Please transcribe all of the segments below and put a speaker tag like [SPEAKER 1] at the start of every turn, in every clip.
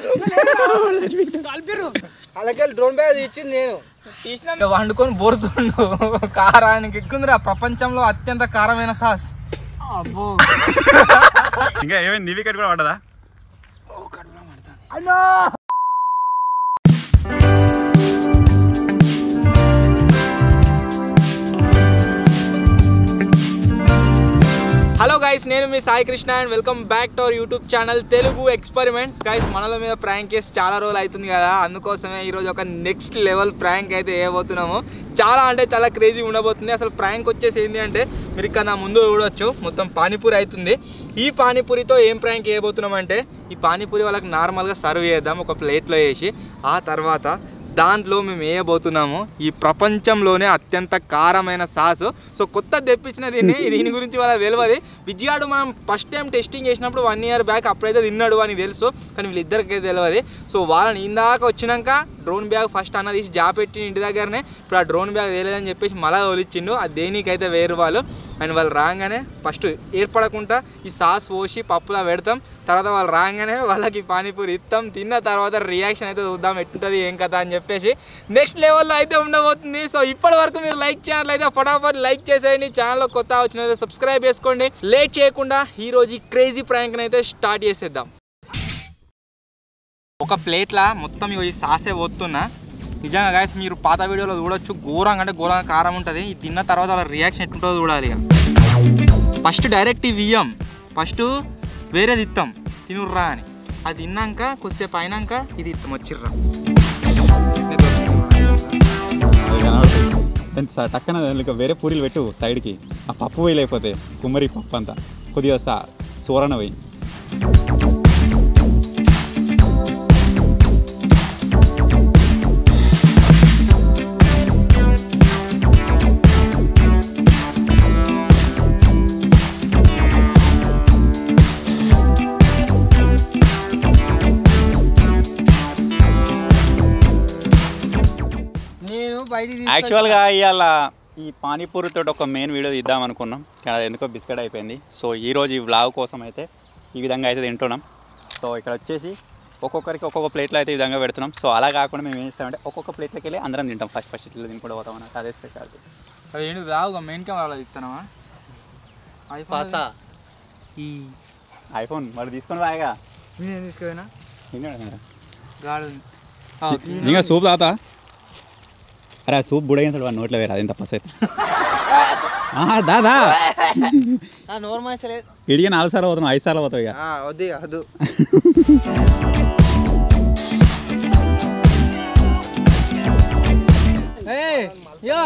[SPEAKER 1] అలాగే drone bag ఇచ్చింది నేను
[SPEAKER 2] తీసిన వండుకొని బోరుతుండు కారానికి ఎక్కుందిరా ప్రపంచంలో అత్యంత కారమైన సాస్
[SPEAKER 3] ఇంకా ఏమైంది నీ వికెట్ కూడా పడ్డదా
[SPEAKER 2] హలో గైస్ నేను మీ Sai Krishna and welcome back to our YouTube channel Telugu experiments guys మనల మీద ప్రాంక్ చేసి చాలా రోజులు అవుతుంది కదా అందుకోసమే ఈరోజు ఒక నెక్స్ట్ లెవెల్ ప్రాంక్ అయితే వేయబోతున్నాము చాలా అంటే చాలా క్రేజీ ఉండబోతుంది అసలు ప్రాంక్ వచ్చేసి ఏంటి అంటే మీరు ఇక్కడ నా ముందు చూడొచ్చు మొత్తం పానీపూరి అవుతుంది ఈ పానీపూరితో ఏం ప్రాంక్ వేయబోతున్నాం అంటే ఈ పానీపూరి వాళ్ళకి నార్మల్గా సర్వ్ చేద్దాం ఒక ప్లేట్లో వేసి ఆ తర్వాత దాంట్లో మేము వేయబోతున్నాము ఈ ప్రపంచంలోనే అత్యంత కారమైన సాసు సో కొత్త తెప్పించిన దీన్ని దీని గురించి వాళ్ళ తెలియదు విజయాడు మనం ఫస్ట్ టైం టెస్టింగ్ చేసినప్పుడు వన్ ఇయర్ బ్యాక్ అప్పుడైతే తిన్నాడు అని తెలుసు కానీ వీళ్ళిద్దరికైతే తెలియదు సో వాళ్ళని ఇందాక వచ్చినాక డ్రోన్ బ్యాగ్ ఫస్ట్ అన్న తీసి జా పెట్టి ఇంటి దగ్గరనే ఇప్పుడు ఆ డ్రోన్ బ్యాగ్ తెలియదని చెప్పేసి మళ్ళీ తోలిచ్చిండు అది దేనికైతే వేరు వాళ్ళు అండ్ వాళ్ళు రాగానే ఫస్ట్ ఏర్పడకుండా ఈ సాస్ పోసి పప్పులా పెడతాం తర్వాత వాళ్ళు రాగానే వాళ్ళకి పానీపూరి ఇస్తాం తిన్న తర్వాత రియాక్షన్ అయితే చూద్దాం ఎట్టుంటుంది ఏం కథ అని చెప్పేసి నెక్స్ట్ లెవెల్లో అయితే ఉండబోతుంది సో ఇప్పటి వరకు మీరు లైక్ చేయాలైతే ఫటాఫట్ లైక్ చేసేయండి ఛానల్లో కొత్త వచ్చిన సబ్స్క్రైబ్ చేసుకోండి లేట్ చేయకుండా ఈ రోజు ఈ క్రేజీ ప్రాంక్ని అయితే స్టార్ట్ చేసేద్దాం ఒక ప్లేట్లా మొత్తం ఇగో ఈ సాసే పోతున్నా నిజంగా గాయస్ మీరు పాత వీడియోలో చూడొచ్చు ఘోరంగా అంటే ఘోరంగా కారం ఉంటుంది ఇది తిన్న తర్వాత వాళ్ళ రియాక్షన్ ఎట్టుంటుందో చూడాలి ఇక ఫస్ట్ డైరెక్ట్ ఇవి ఇయ్యం ఫస్ట్ వేరేది ఇస్తాం తినుర్రా అని అది తిన్నాక కొద్దిసేపు అయినాక ఇది ఇస్తాం వచ్చిర్రా
[SPEAKER 3] టక్కన ఇక వేరే పూరీలు పెట్టు సైడ్కి ఆ పప్పు వేయి లేకపోతే కుమ్మరి పప్పు అంతా కొద్దిగా సా సూరణ వేయి
[SPEAKER 1] నేను బయటికి
[SPEAKER 3] యాక్చువల్గా ఇవాళ ఈ పానీపూరితో ఒక మెయిన్ వీడియో తీద్దాం అనుకున్నాం కానీ అది ఎందుకో బిస్కెట్ అయిపోయింది సో ఈ రోజు ఈ వ్లాగ్ కోసం అయితే ఈ విధంగా అయితే తింటున్నాం సో ఇక్కడ వచ్చేసి ఒక్కొక్కరికి ఒక్కొక్క ప్లేట్లో అయితే ఈ విధంగా పెడుతున్నాం సో అలా కాకుండా మేము ఏం చేస్తామంటే ఒక్కొక్క ప్లేట్లోకి వెళ్ళి అందరం తింటాం ఫస్ట్ ఫస్ట్ ఇట్లా తినుకుంటూ పోతాం అన్నట్టు అదే స్పెషాలిటీ
[SPEAKER 2] అది ఏంటి రావుగా మెయిన్ కెమెరాలో ఇస్తానవా
[SPEAKER 1] పాసా
[SPEAKER 3] ఐఫోన్ మరి తీసుకొని రాయగా
[SPEAKER 2] నేను తీసుకుపోయినా
[SPEAKER 3] తిన్నాడు
[SPEAKER 2] గాడు
[SPEAKER 3] ఇంకా సూప్ తాత అరే ఆ సూప్ బుడగించాడు వాడు నోట్లో వేరే అదేంత పస్ అయితే దాదా
[SPEAKER 1] నోరు మంచలేదు
[SPEAKER 3] ఇడిగా నాలుగు సార్లు పోతున్నాం ఐదు సార్లు పోతావు ఇక
[SPEAKER 1] వద్దు ఇక, వద్దు
[SPEAKER 2] యా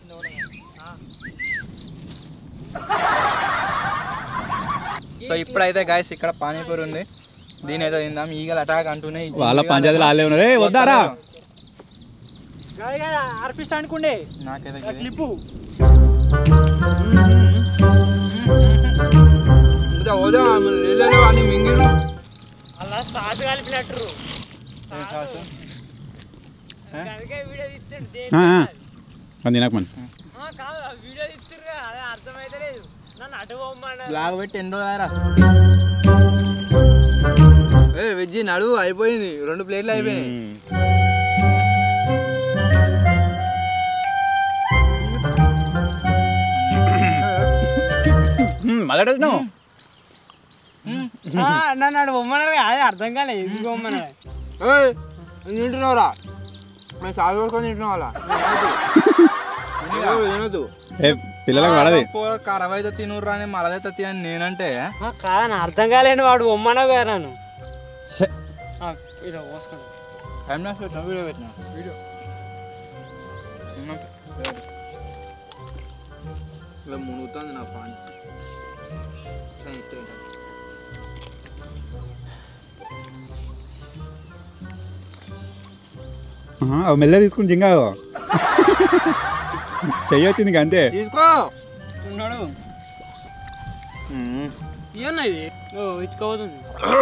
[SPEAKER 2] సో ఇప్పుడైతే గాయస్ ఇక్కడ పానీపూరి ఉంది దీని ఏదో తిందాం ఈగలు అటాక్ అంటున్నాయి
[SPEAKER 3] వాళ్ళ పంచాయతీలు వాళ్ళే ఉన్నారు ఏ వద్దారా
[SPEAKER 1] ఆర్పిస్ట్ అనుకుండే
[SPEAKER 2] నాకైతే ఇది.
[SPEAKER 1] క్లిప్పు
[SPEAKER 2] ఇంకా పోదాం, ఆమె నీళ్ళలో అన్ని మింగిరు.
[SPEAKER 1] అలా సాసు కలిపినట్టు
[SPEAKER 2] ఏ సాసు?
[SPEAKER 1] వీడియో తీస్తుంటే
[SPEAKER 3] అది తినక మన
[SPEAKER 1] కాదు వీడియో తీస్తుర్రు అదే అర్థమైతే లేదు నన్ను అటు పోమ్మన్నా
[SPEAKER 2] బ్లాగ్ పెట్టి ఎన్ని రోజులు ఏ వెజ్జి నడువు అయిపోయింది రెండు ప్లేట్లు అయిపోయినాయి
[SPEAKER 3] మొదట వచ్చినావు
[SPEAKER 1] నన్ను అటు పొమ్మన్నారు అదే అర్థం కాలేదు ఎందుకు పొమ్మన్నారు
[SPEAKER 2] ఏయ్, నేను తింటున్నావురా మేము సాగు పడుకొని తింటున్నాం అలా తినొద్దు
[SPEAKER 3] ఏ పిల్లలకు పడది
[SPEAKER 2] కరవైతే తినుర్రా అని మరదైతే తినని నేనంటే
[SPEAKER 1] కాదని అర్థం కాలేని వాడు పొమ్మన్నావు కదా నన్ను ఇలా పోసుకుంటా
[SPEAKER 2] టైం లాస్ పెట్టిన వీడియో పెట్టిన వీడియో ఇలా మునుగుతుంది నా పాని సరే, ఇట్టే ఉంటా.
[SPEAKER 3] ఆహా, అవి మెల్ల తీసుకుని జింగా చెయ్యి వచ్చింది ఇక అంతే
[SPEAKER 2] తీసుకో
[SPEAKER 1] ఉన్నాడు ఇవన్నా ఇది ఓ ఇచ్చుకోబోతుంది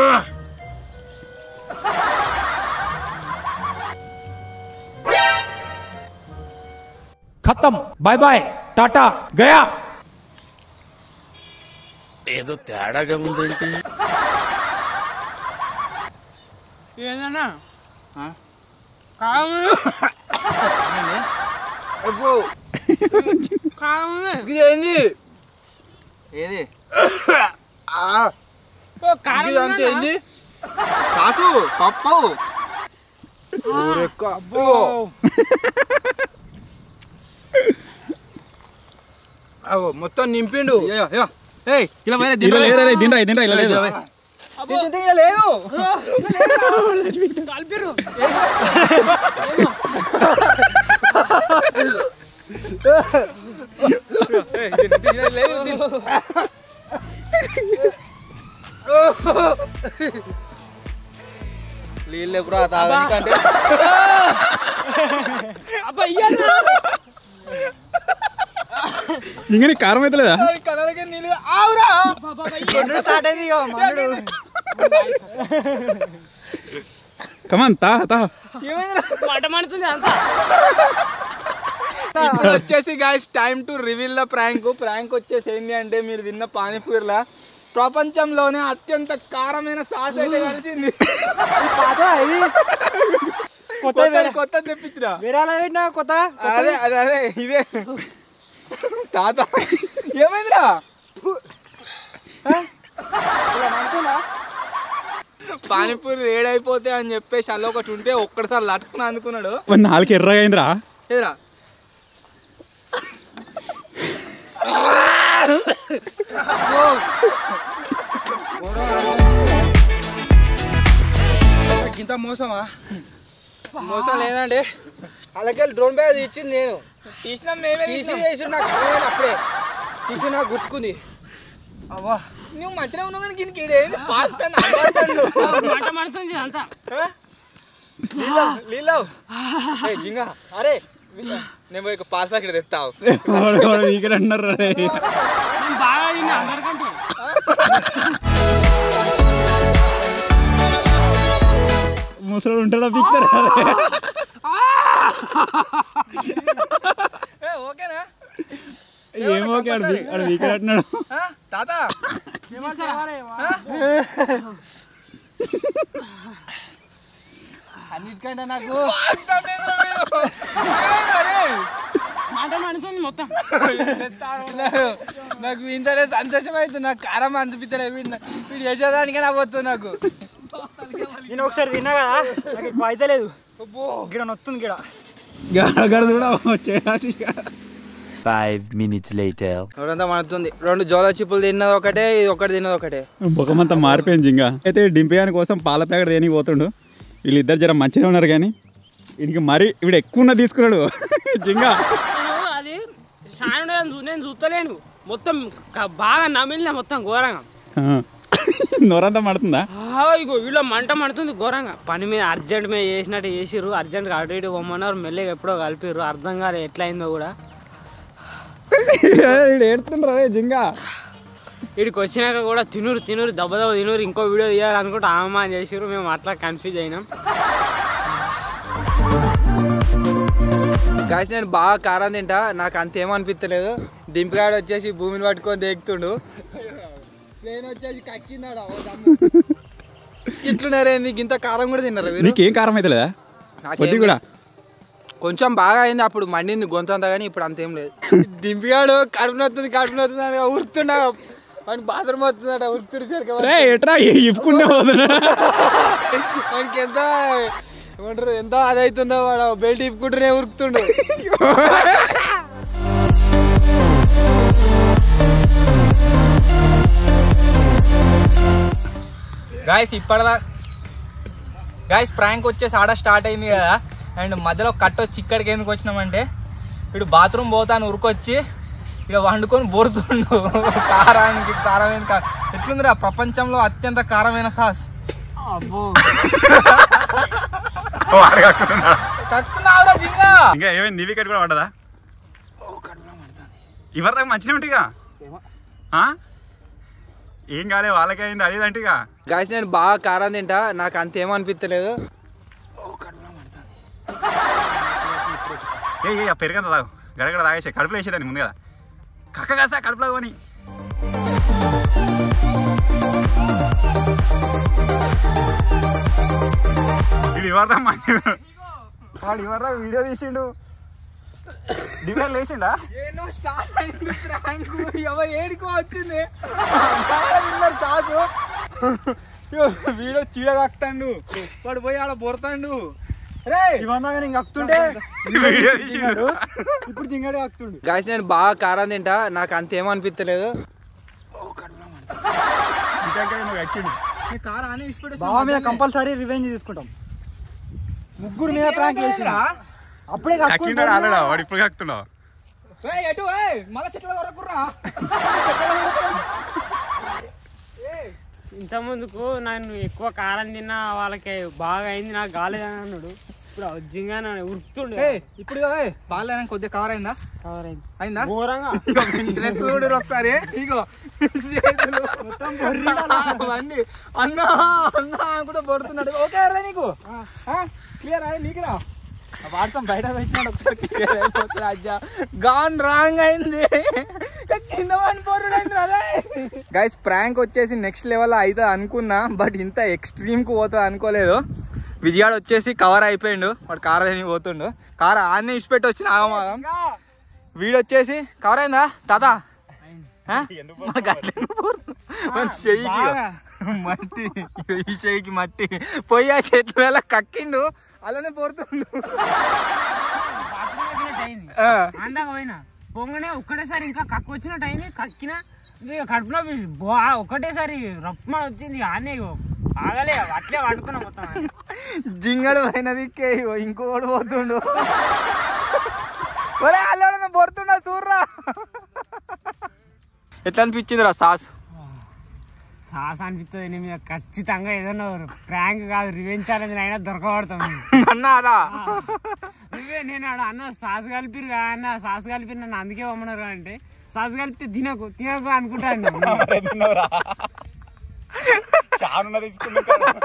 [SPEAKER 4] खत्म बाय बाय टाटा गया
[SPEAKER 5] ఏదో తేడాగా ఉందేంటి
[SPEAKER 1] ఏందన్నా
[SPEAKER 2] ఆ?
[SPEAKER 1] కారం
[SPEAKER 2] అబ్బో,
[SPEAKER 1] కారం
[SPEAKER 2] ఇది ఏంది ఏది ఆ,
[SPEAKER 1] కారం
[SPEAKER 2] ఇది అంతే ఏంది సాసు పప్పు ఊరెక్క అబ్బో అగో మొత్తం నింపిండు ఏయ్ ఇలా పోయినా
[SPEAKER 3] ఇలా లేదురా, రే, దీనిరా, దీనిరా, ఇలా లేదు.
[SPEAKER 2] లేదు
[SPEAKER 1] కలిపిరు
[SPEAKER 2] ఏయ్, దీని- దీని లేదు దీని- నీళ్ళు ఎప్పుడు తాగనికంటే
[SPEAKER 1] అబ్బా ఇయ్యన్నా
[SPEAKER 3] ఇంకా నీకు కారం అయితే లేదా
[SPEAKER 2] కలలకి నీళ్ళు ఆవురా
[SPEAKER 1] స్టార్ట్ అయింది
[SPEAKER 3] కమాన్ తా తా
[SPEAKER 1] మాట మండుతుంది అంతా
[SPEAKER 2] ఇప్పుడు వచ్చేసి guys time to reveal the prank prank వచ్చేసి ఏంటి అంటే మీరు తిన్న పానీపూరిలా ప్రపంచంలోనే అత్యంత కారమైన సాస్ అయితే కలిసింది కొత్త కొత్త తెప్పించిన
[SPEAKER 1] కొత్త
[SPEAKER 2] అదే అదే అదే ఇదే తాత ఏమైందిరా ఆ? ఇలా మండుతుందా? పానీపూరి ఏడైపోతే అని చెప్పేసి అలా ఒకటి ఉంటే ఒక్కడిసారి లట్టుకుని అనుకున్నాడు
[SPEAKER 3] నాలుగు ఎర్రగా అయిందిరా
[SPEAKER 2] ఏరా ఇంత మోసమా మోసం లేదండి అలాగే డ్రోన్ బ్యాగ్ ఇచ్చింది నేను తీసినా మేమే తీసి చేసి నాకు అర్థమైంది అప్పుడే తీసి నాకు గుర్తుకుంది అవ్వా నువ్వు మంచిగా ఉన్నావు కానీ దీనికి ఏంది పాస్తాను
[SPEAKER 1] మాట మండుతుంది అంతా
[SPEAKER 2] లీలవ్ లీలవ్ ఏ జింగా అరే వీళ్ళ- నేను పోయి ఒక పాల ప్యాకెట్ తెస్తావు
[SPEAKER 3] వీకెండ్ అన్నారు రే.
[SPEAKER 1] నేను బాగా తిన్నా అందరికంటే
[SPEAKER 3] ముసలోడు ఉంటాడా పిక్తారా
[SPEAKER 2] ఏ ఓకేనా
[SPEAKER 3] ఏమో ఆడు ఆడు వీకెండ్ అంటున్నాడు
[SPEAKER 2] ఆ? తాత ఆ?
[SPEAKER 1] అన్నిటికంటే నాకు
[SPEAKER 2] పాస్తానేంద్రా మీరు? ఏమైంది అరే?
[SPEAKER 1] మాట మండుతుంది మొత్తం
[SPEAKER 2] నాకు- నాకు ఇంతనే సంతోషం అవుతుంది నాకు కారం అనిపిస్తలే వీడు వీడు చేసేదానికే నా పోతుంది నాకు
[SPEAKER 5] నేను ఒకసారి తిన్నా కదా నాకు ఎక్కువ అయితే లేదు గిడ నొత్తుంది గిడ
[SPEAKER 3] గడ కూడా చేయడానికి
[SPEAKER 6] Five minutes later.
[SPEAKER 2] ఎవరంతా మనతుంది రెండు జోల చిప్పులు తిన్నది ఒకటే ఇది ఒకటి తిన్నది ఒకటే
[SPEAKER 3] ముఖమంతా మారిపోయింది జింగా అయితే డింపయాని కోసం పాల ప్యాకెట్ దేనికి పోతుండు వీళ్ళిద్దరు జర మంచిగా ఉన్నారు కానీ వీడికి మరీ వీడు ఎక్కువ ఉన్న తీసుకున్నాడు జింగా
[SPEAKER 1] నేను అది షాన్ నేను చూస్తలేను మొత్తం క- బాగా నమిలిన మొత్తం ఘోరంగా
[SPEAKER 3] ఆ. నోరంతా మడుతుందా
[SPEAKER 1] ఆ, ఇగో వీళ్ళ మంట మండుతుంది ఘోరంగా పని మీద అర్జెంట్ మీద చేసినట్టు చేసిర్రు అర్జెంట్గా అటు ఇటు పొమ్మన్నారు మెల్లగా ఎప్పుడో కలిపిర్రు అర్థం కాదు ఎట్లా అయిందో కూడా
[SPEAKER 3] వీడు ఏడుతుండ్రా రే జింగా
[SPEAKER 1] వీడికి వచ్చినాక కూడా తినురు తినురు దెబ్బ దెబ్బ తినురు ఇంకో వీడియో తీయాలనుకుంటే ఆమె చేసిర్రు మేము అట్లా కన్ఫ్యూజ్ అయినాం
[SPEAKER 2] గాయస్ నేను బాగా కారం తింటా నాకు అంతేం అనిపించలేదు దింపిగాడు వచ్చేసి భూమిని పట్టుకొని దేగుతుండు నేను వచ్చేసి కక్కిందాడా ఇట్లున్నారే నీకు ఇంత కారం కూడా తిన్నారా మీరు
[SPEAKER 3] నీకేం కారం అయితే లేదా
[SPEAKER 2] నాకేం
[SPEAKER 3] కొద్ది కూడా
[SPEAKER 2] కొంచెం బాగా అయింది అప్పుడు మండింది గొంతు అంతా కానీ ఇప్పుడు అంతేం లేదు దింపిగాడు కడుపు నొత్తుంది కడుపు నొత్తుంది అని ఉరుకుతుండా వాడికి బాత్రూమ్ వస్తుందట ఉరుకుతుడు
[SPEAKER 3] రే ఎట్రా ఇప్పుకుంటే పోతున్నా
[SPEAKER 2] వాడికి ఎంత ఏమంటారు ఎంత అదైతుందో వాడు బెల్ట్ ఇప్పుకుంటూనే ఉరుకుతుండు గాయస్ ఇప్పటిదా గాయస్ ప్రాంక్ వచ్చేసి ఆడ స్టార్ట్ అయింది కదా అండ్ మధ్యలో కట్ వచ్చి ఇక్కడికి ఎందుకు వచ్చినామంటే వీడు బాత్రూమ్ పోతాను ఉరికొచ్చి ఇక వండుకొని బోరుతుండు కారానికి కారమైన కా ఎట్లుందిరా ప్రపంచంలో అత్యంత కారమైన సాస్
[SPEAKER 1] అబ్బో
[SPEAKER 2] కక్కున్నావురా జింగా
[SPEAKER 3] ఇంకా ఏమైంది నీ వికెట్ కూడా పడ్డదా ఎవరి దాకా మంచిగా ఉంటిగా ఏం కాలే వాళ్ళకే అయింది అదేదంటిగా
[SPEAKER 2] గాయస్ నేను బాగా కారం తింటా నాకు అంతేం అనిపించలేదు
[SPEAKER 3] ఏ ఏ పెరగదు తాగు గడగడ తాగేసే కడుపులో వేసేదాన్ని ముందు కదా కక్క కాస్తా కడుపులో కొని ఇవర్రా మంచి వాడు ఇవర్రా వీడియో తీసిండు డివైర్ లేచిండా
[SPEAKER 2] ఏనో స్టార్ట్ అయింది ప్రాంక్ ఎవ ఏడికో వచ్చింది బాగా తిన్నారు సాసు ఇగో వీడియో చీడ తాకుతాండు వాడు పోయి ఆడ బొరతాండు రే
[SPEAKER 5] ఇవన్నా ఇంక అక్తుంటే
[SPEAKER 3] వీడియో తీసిండు
[SPEAKER 5] ఇప్పుడు జింగడే అక్తుండు
[SPEAKER 2] గాయస్ నేను బాగా కారం తింటా నాకు అంతేమనిపించలేదు కారం అని
[SPEAKER 5] బావ మీద కంపల్సరీ రివెంజ్ తీసుకుంటాం ముగ్గురు మీద ప్రాంక్ చేసిన అప్పుడే
[SPEAKER 3] కక్కింటాడు ఆడడా వాడు ఇప్పుడు కక్కుతున్నావు
[SPEAKER 2] ఎటు మళ్ళా చెట్ల వరకురా
[SPEAKER 1] ఇంత ముందుకు నన్ను ఎక్కువ కారం తిన్నా వాళ్ళకి బాగా అయింది నాకు కాలేదని అన్నాడు ఇప్పుడు అజ్జింగా ఉరుకుతుండే
[SPEAKER 2] ఇప్పుడు పాలు కొద్దిగా కవర్ అయిందా
[SPEAKER 1] కవర్ అయింది
[SPEAKER 2] అయిందా
[SPEAKER 1] ఘోరంగా
[SPEAKER 2] డ్రెస్ చూడు ఒకసారి ఇగో చేతులు అవన్నీ అన్నా అన్నా అని కూడా పడుతున్నాడు ఓకే రా నీకు క్లియర్ అయ్యి నీకురా వాడతాం బయట వచ్చినాడు ఒకసారి క్లియర్ అయిపోతుంది అజ్జా గాన్ రాంగ్ అయింది కింద పడిపోరుడు అయింది అదే గైస్ ప్రాంక్ వచ్చేసి నెక్స్ట్ లెవెల్ అవుతుంది అనుకున్నా బట్ ఇంత ఎక్స్ట్రీమ్ కు పోతుంది అనుకోలేదు విజయాడు వచ్చేసి కవర్ అయిపోయిండు వాడు కార్ అని పోతుండు కార్ ఆన్ని ఇచ్చిపెట్టి వచ్చిన ఆగమాగం వీడు వచ్చేసి కవర్ అయిందా తాత ఆ? మనకు అట్లే పోతుంది. మన చెయ్యికి
[SPEAKER 1] బాగా.
[SPEAKER 2] మట్టి ఈ చెయ్యికి మట్టి పోయి ఆ చెట్ల వేళ కక్కిండు అలానే పోతుండు ఆ.
[SPEAKER 1] అందాక పోయినా పొంగనే ఒక్కటేసారి ఇంకా కక్కు వచ్చినట్టు అయింది కక్కిన ఇక కడుపులో పి- బా- ఒకటేసారి రప్మ వచ్చింది ఆనే ఆగలే అట్లే వండుకున్నా మొత్తం
[SPEAKER 2] జింగడు పైన దిక్కే ఇగో ఇంకోడు పోతుండు ఒరే అల్లుడు పొడుతుండా చూర్రా ఎట్లా అనిపించింది రా సాస్
[SPEAKER 1] సాస్ అనిపిస్తుంది నీ మీద ఖచ్చితంగా ఏదైనా ప్రాంక్ కాదు రివెంజ్ ఛాలెంజ్ అయినా దొరకబడతాం
[SPEAKER 2] అన్నారా
[SPEAKER 1] నువ్వే నేను ఆడ అన్న సాస్ కలిపిరు కదా అన్న సాస్ కలిపి నన్ను అందుకే వమ్మన్నారు అంటే సాస్ కలిపితే తినకు తినకు అనుకుంటాను
[SPEAKER 3] చాలా తీసుకున్నా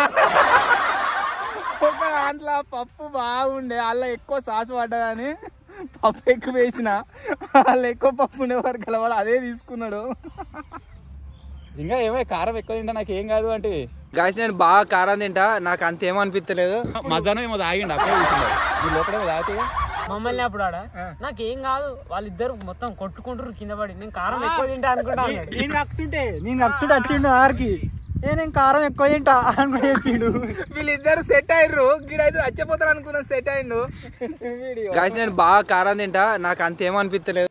[SPEAKER 2] ఒక దాంట్లో పప్పు బాగుండే అలా ఎక్కువ సాస్ పడ్డదని పప్పు ఎక్కువ వేసిన వాళ్ళు ఎక్కువ పప్పు ఉండే వరకు కలవాడు అదే తీసుకున్నాడు
[SPEAKER 3] ఇంకా ఏమో కారం ఎక్కువ తింటా నాకు ఏం కాదు అంటే
[SPEAKER 2] గాయస్ నేను బాగా కారం తింటా నాకు అంతేమనిపించలేదు
[SPEAKER 3] మజాను ఏమో తాగిండు అప్పుడే కూర్చున్నాడు ఈ లోపల తాగితే
[SPEAKER 1] మమ్మల్ని అప్పుడు ఆడ నాకేం కాదు వాళ్ళిద్దరు మొత్తం కొట్టుకుంటారు కింద పడి నేను కారం ఎక్కువ తింటా అనుకుంటాను
[SPEAKER 5] నేను అక్తుంటే నేను అక్తుంటే వచ్చిండు ఆర్కి ఏ నేను కారం ఎక్కువ తింటా అని కూడా చెప్పిండు
[SPEAKER 2] వీళ్ళిద్దరు సెట్ అయ్యారు గిడైతే చచ్చిపోతారు అనుకున్నా సెట్ అయ్యిండు గాయస్ నేను బాగా కారం తింటా నాకు అంతేమనిపించలేదు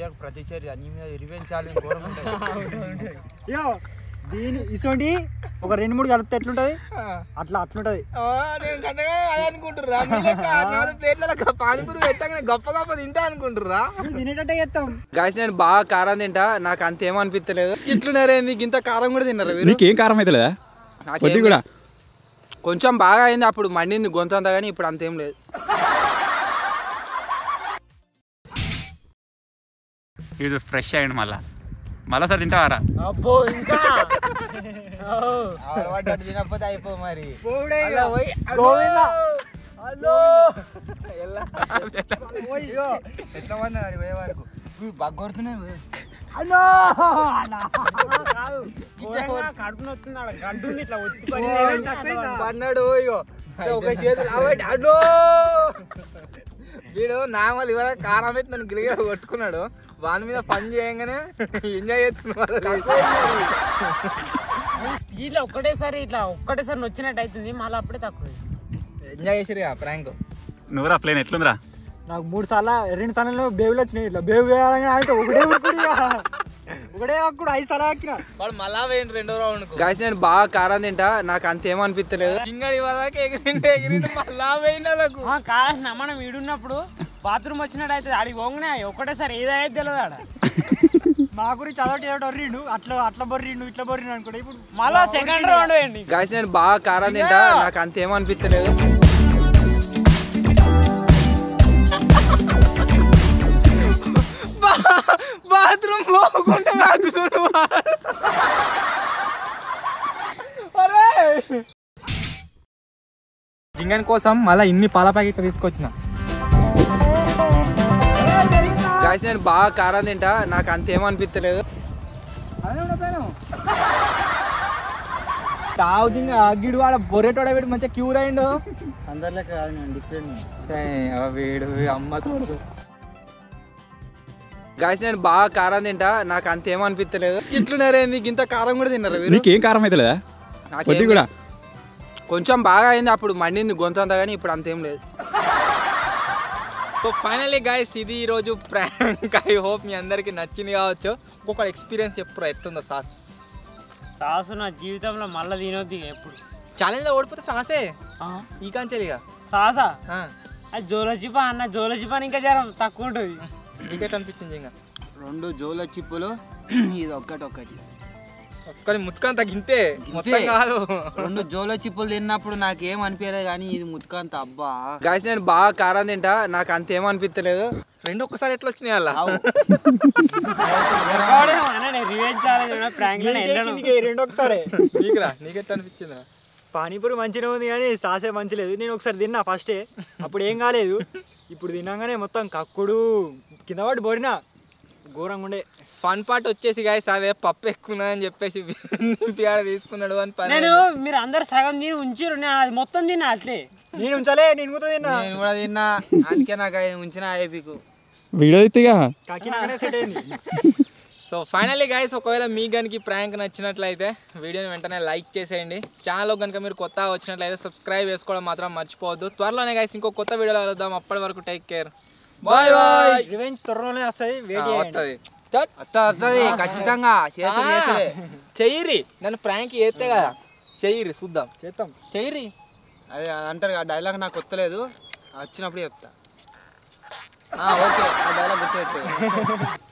[SPEAKER 5] యో దీని ఇసోంటి ఒక రెండు మూడు కలిపితే ఎట్లుంటది అట్లా అట్లుంటది
[SPEAKER 2] నేను గంటగా అదే అనుకుంటుర్రా నాలుగు ప్లేట్ల పానీపూరి పెట్టగానే గొప్ప గొప్ప తింటా అనుకుంటుర్రా
[SPEAKER 5] నువ్వు తినేటట్టే చేస్తాం
[SPEAKER 2] గాయస్ నేను బాగా కారం తింటా నాకు అంతేమనిపించలేదు ఇట్లున్నారే నీకు ఇంత కారం కూడా తిన్నారా వీరు
[SPEAKER 3] నీకేం కారం అయితే లేదా
[SPEAKER 2] నాకేం
[SPEAKER 3] కొద్ది కూడా
[SPEAKER 2] కొంచెం బాగా అయింది అప్పుడు మండింది గొంతు అంతా కానీ ఇప్పుడు అంతేం లేదు
[SPEAKER 3] ఇది ఫ్రెష్ అయ్యండి మళ్ళా మళ్ళా సార్ తింటావారా
[SPEAKER 1] అబ్బో ఇంకా
[SPEAKER 2] తినకపోతే అయిపో మరి
[SPEAKER 5] పోవుడే
[SPEAKER 2] అలా పోయి,
[SPEAKER 5] గోవిందా.
[SPEAKER 2] హలో ఎలా? ఇగో, ఎట్లా పడినాడు పోయే వరకు బాగా కొడుతున్నాయి
[SPEAKER 1] కాదు ఘోరంగా కడుపు నొస్తుంది ఆడ గడ్డు ఉంది ఇట్లా వచ్చి పడి
[SPEAKER 2] పన్నాడు ఇగో ఒక చేతులు అవట్టి అడ్డో వీడు నామలు ఇవాళ కారం అయితే నన్ను గిలిగా కొట్టుకున్నాడు వాని మీద పని చేయంగానే ఎంజాయ్ చేస్తున్నాడు
[SPEAKER 1] స్పీడ్ లో ఒక్కటేసారి ఇట్లా ఒక్కటేసారి నొచ్చినట్టు అవుతుంది మళ్ళీ అప్పుడే తక్కువ
[SPEAKER 2] ఎంజాయ్ చేసిరు ప్రాంక్
[SPEAKER 3] నువ్వురా ప్లేన్ ఎట్లుందిరా
[SPEAKER 5] నాకు మూడు సార్లు రెండు సార్లు బేవులు వచ్చినాయి ఇట్లా బేవు వేయాలని అయితే ఒకటే ఉరుకుడు ఇక. ఒకటే అప్పుడు ఐదు సార్లు ఎక్కిన
[SPEAKER 2] వాడు మళ్ళా వేయండి రెండో రౌండ్ గాయస్ నేను బాగా కారం తింటా నాకు అంతేమనిపించలేదు ఇంగడి ఇవ్వదాకా ఎగిరిండు ఎగిరిండు మళ్ళా వేయండి వాళ్ళకు
[SPEAKER 1] కావాల్సిన మనం ఈడున్నప్పుడు బాత్రూమ్ వచ్చినట్టు అయితే ఆడికి పోగానే ఒకటేసారి ఏదైతే తెలియదు ఆడ
[SPEAKER 5] మా గురించి అదొకటి ఏదో బొర్రిండు అట్లా అట్లా బొర్రిండు ఇట్లా బొర్రిండు అనుకుంటా ఇప్పుడు
[SPEAKER 1] మళ్ళా సెకండ్ రౌండ్ వేయండి
[SPEAKER 2] గాయస్ నేను బాగా కారం తింటా నాకు అంతేమనిపించలేదు బాత్రూమ్ పోకుండా కాకుతుండు జింగన్ కోసం మళ్ళీ ఇన్ని పాల ప్యాకెట్లు తీసుకొచ్చిన గాయస్ నేను బాగా కారం తింటా నాకు అంతేమనిపించలేదు తాగుతుంది అగ్గిడు వాడ బొర్రెటోడ పెట్టి మంచిగా క్యూర్ అయిండు
[SPEAKER 5] అందరిలో కాదు నేను డిఫరెంట్
[SPEAKER 2] వీడు అమ్మ తోడు గాయస్ నేను బాగా కారం తింటా నాకు అంతేం అనిపించలేదు ఇట్లున్నారేంది ఇంత కారం కూడా తిన్నారు వీరు
[SPEAKER 3] నీకేం కారం అయితే లేదా
[SPEAKER 2] నాకేం
[SPEAKER 3] కొద్ది కూడా
[SPEAKER 2] కొంచెం బాగా అయింది అప్పుడు మండింది గొంతు అంతా కానీ ఇప్పుడు అంతేం లేదు సో ఫైనల్లీ గాయస్ ఇది ఈరోజు ప్రాంక్ ఐ హోప్ మీ అందరికి నచ్చింది కావచ్చు ఒక్కొక్క ఎక్స్పీరియన్స్ ఎప్పుడు ఎట్లుందో సాస్
[SPEAKER 1] సాసు నా జీవితంలో మళ్ళీ తినొద్దు ఇక ఎప్పుడు
[SPEAKER 2] ఛాలెంజ్లో ఓడిపోతే సాసే
[SPEAKER 1] ఆ,
[SPEAKER 2] ఈ కాంచెలిగా
[SPEAKER 1] సాసా అది జోలజిపా అన్న జోలజిపాని ఇంకా జ్వరం తక్కువ ఉంటుంది
[SPEAKER 2] నీకెట్ అనిపించింది ఇంకా
[SPEAKER 5] రెండు జోల చిప్పులు ఇది ఒక్కటి ఒక్కటి
[SPEAKER 2] ఒక్కరి ముత్తుకాన్ తగ్గింతే మొత్తం కాదు
[SPEAKER 5] రెండు జోల చిప్పులు తిన్నప్పుడు నాకేం అనిపించలేదు కానీ ఇది ముత్తుకంత అబ్బా
[SPEAKER 2] గాయస్ నేను బాగా కారం తింటా నాకు అంతేం అనిపించలేదు రెండు ఒక్కసారి ఎట్లా వచ్చినాయి అలా
[SPEAKER 1] రివెంజ్ ఛాలెంజ్ ప్రాంక్
[SPEAKER 5] రెండు ఒకసారి
[SPEAKER 2] నీకురా నీకెట్లా అనిపించింది
[SPEAKER 5] పానీపూరి మంచిగా ఉంది కానీ సాసే మంచి లేదు నేను ఒకసారి తిన్నా ఫస్టే అప్పుడు ఏం కాలేదు ఇప్పుడు తిన్నాగానే మొత్తం కక్కుడు కింద పడి బోరినా ఘోరంగా ఉండే
[SPEAKER 2] ఫన్ పార్ట్ వచ్చేసి గాయస్ అదే పప్పు ఎక్కువ ఉన్నదని చెప్పేసి నింపి ఆడ తీసుకున్నాడు అని పని
[SPEAKER 1] నేను మీరు అందరు సగం తిని ఉంచిరు నేను అది మొత్తం తిన్నా అట్లే
[SPEAKER 5] నేను ఉంచలే నేను కూడా తిన్నా
[SPEAKER 2] నేను కూడా తిన్నా అందుకే నాకు అది ఉంచిన ఏపీకు
[SPEAKER 3] వీడియో ఇదిగా
[SPEAKER 5] కాకినాడనే సెట్ అయింది
[SPEAKER 2] సో ఫైనల్లీ గైస్ ఒకవేళ మీ కనుక ప్రాంక్ నచ్చినట్లయితే వీడియోని వెంటనే లైక్ చేసేయండి ఛానల్లో కనుక మీరు కొత్తగా వచ్చినట్లయితే సబ్స్క్రైబ్ చేసుకోవడం మాత్రం మర్చిపోవద్దు త్వరలోనే గైస్ ఇంకో కొత్త వీడియోలో కలుద్దాం అప్పటి వరకు take care bye bye
[SPEAKER 5] revenge త్వరలోనే వస్తుంది వెయిట్ చేయండి
[SPEAKER 2] వస్తుంది ఖచ్చితంగా చెయ్యిరి నన్ను ప్రాంక్ చేస్తే కదా చెయ్యిరి చూద్దాం
[SPEAKER 5] చేస్తాం
[SPEAKER 2] చెయ్యిరి
[SPEAKER 5] అదే అంటారు ఆ డైలాగ్ నాకు కొత్తలేదు వచ్చినప్పుడు చెప్తా ఓకే ఆ డైలాగ్ గుర్తు